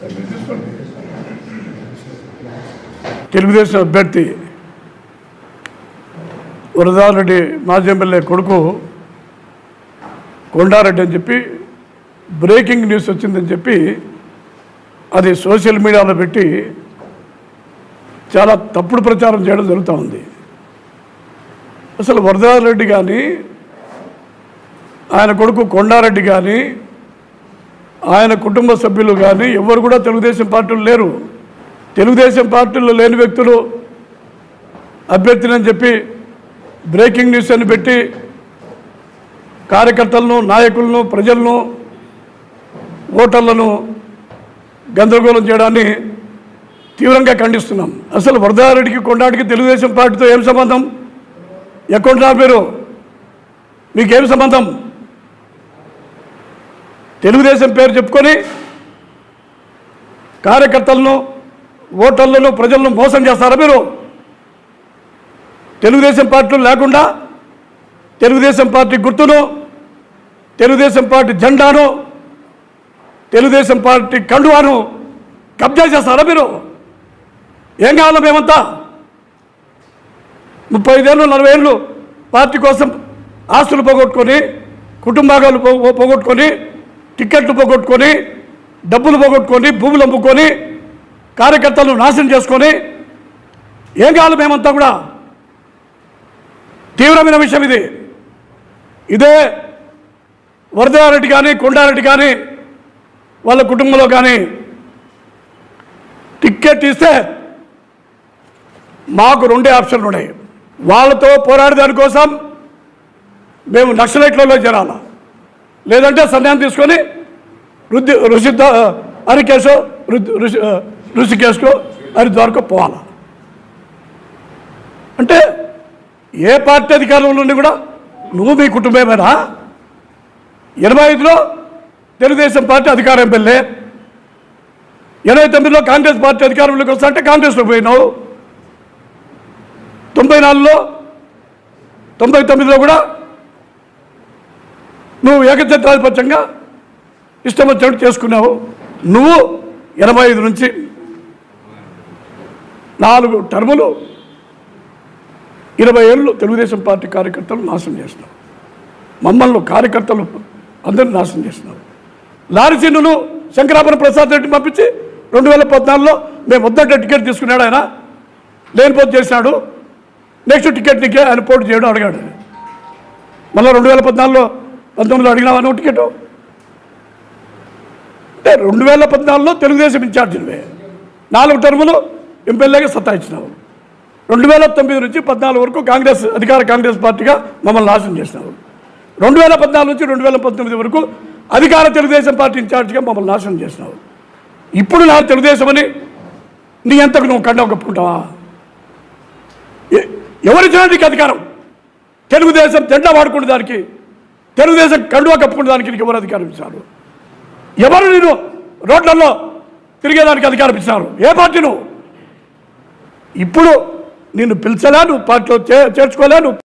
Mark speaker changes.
Speaker 1: మీరు తీసుకోండి
Speaker 2: తెలుగుదేశం అభ్యర్థి వరదారెడ్డి మాజీ ఎమ్మెల్యే కొడుకు కొండారెడ్డి అని చెప్పి బ్రేకింగ్ న్యూస్ వచ్చిందని చెప్పి అది సోషల్ మీడియాలో పెట్టి చాలా తప్పుడు ప్రచారం చేయడం జరుగుతూ ఉంది అసలు వరదారెడ్డి కానీ ఆయన కొడుకు కొండారెడ్డి కానీ ఆయన కుటుంబ సభ్యులు కానీ ఎవరు కూడా తెలుగుదేశం పార్టీలు లేరు తెలుగుదేశం పార్టీలో లేని వ్యక్తులు అభ్యర్థినని చెప్పి బ్రేకింగ్ న్యూస్ అని పెట్టి కార్యకర్తలను నాయకులను ప్రజలను ఓటర్లను గందరగోళం చేయడాన్ని తీవ్రంగా ఖండిస్తున్నాం అసలు వరదారెడ్డికి కొండాడికి తెలుగుదేశం పార్టీతో ఏం సంబంధం ఎక్కడ మీరు మీకేం సంబంధం తెలుగుదేశం పేరు చెప్పుకొని కార్యకర్తలను ఓటర్లను ప్రజలను మోసం చేస్తారా మీరు తెలుగుదేశం పార్టీలు లేకుండా తెలుగుదేశం పార్టీ గుర్తును తెలుగుదేశం పార్టీ జెండాను తెలుగుదేశం పార్టీ కండువాను కబ్జా చేస్తారా మీరు ఏం కావాలో మేమంతా ముప్పై ఐదేళ్ళు నలభై ఏళ్ళు పార్టీ కోసం ఆస్తులు పోగొట్టుకొని కుటుంబాలు పో- పోగొట్టుకొని టిక్కెట్లు పోగొట్టుకొని డబ్బులు పోగొట్టుకొని భూములు అమ్ముకొని కార్యకర్తలను నాశనం చేసుకొని ఏం కావాలి మేమంతా కూడా తీవ్రమైన విషయం ఇది ఇదే వరదారెడ్డి కానీ కొండారెడ్డి కానీ వాళ్ళ కుటుంబంలో కానీ టిక్కెట్ ఇస్తే మాకు రెండే ఆప్షన్లు ఉన్నాయి వాళ్ళతో పోరాడే దానికోసం మేము నక్సలైట్లలో చేరాల లేదంటే సన్యాసం తీసుకొని రుద్ది ఋషిద్ధ హరికేశో రుద్ది ఋషి ఋషికేశ్కో హరిద్వార్కో పోవాలా అంటే ఏ పార్టీ అధికారంలో ఉండి కూడా నువ్వు మీ కుటుంబమేనా ఎనభై ఐదులో తెలుగుదేశం పార్టీ అధికారం పెళ్ళే ఎనభై తొమ్మిదిలో కాంగ్రెస్ పార్టీ అధికారంలోకి వస్తా అంటే కాంగ్రెస్లో పోయినావు తొంభై నాలుగులో తొంభై తొమ్మిదిలో కూడా నువ్వు ఏకఛత్రాధిపత్యంగా ఇష్టం వచ్చినట్టు చేసుకున్నావు నువ్వు ఎనభై ఐదు నుంచి నాలుగు టర్ములు ఇరవై ఏళ్ళు తెలుగుదేశం పార్టీ కార్యకర్తలు నాశనం చేసినావు మమ్మల్ని కార్యకర్తలు అందరిని నాశనం చేసినావు లారీ చిన్నును శంకరాపురం ప్రసాద్ రెడ్డి పంపించి రెండు వేల పద్నాలుగులో మేము వద్దంటే టికెట్ తీసుకున్నాడు ఆయన లేనిపోతు చేసినాడు నెక్స్ట్ టికెట్ నీకే ఆయన పోటీ చేయడం అడిగాడు మళ్ళీ రెండు వేల పద్నాలుగులో పంతొమ్మిదిలో అడిగినావా నువ్వు టికెట్ అంటే రెండు వేల పద్నాలుగులో తెలుగుదేశం ఇన్ఛార్జ్ నువ్వే నాలుగు టర్ములు ఎమ్మెల్యేగా సత్తాయించినావు రెండు వేల తొమ్మిది నుంచి పద్నాలుగు వరకు కాంగ్రెస్ అధికార కాంగ్రెస్ పార్టీగా మమ్మల్ని నాశనం చేసినావు రెండు వేల పద్నాలుగు నుంచి రెండు వేల పంతొమ్మిది వరకు అధికార తెలుగుదేశం పార్టీ ఇన్ఛార్జిగా మమ్మల్ని నాశనం చేసినావు ఇప్పుడు నా తెలుగుదేశం అని నీ ఎంతకు నువ్వు కండవ కప్పుకుంటావా ఎ- ఎవరిచ్చినా నీకు అధికారం తెలుగుదేశం జెండా వాడుకునే దానికి తెలుగుదేశం కండువా కప్పుకునే దానికి నీకు ఎవరు అధికారం ఇచ్చారు ఎవరు నేను రోడ్లలో తిరిగేదానికి అధికారం ఇచ్చినారు ఏ పార్టీ నువ్వు ఇప్పుడు నిన్ను పిలిచలే నువ్వు పార్టీలో చే చేర్చుకోలే నువ్వు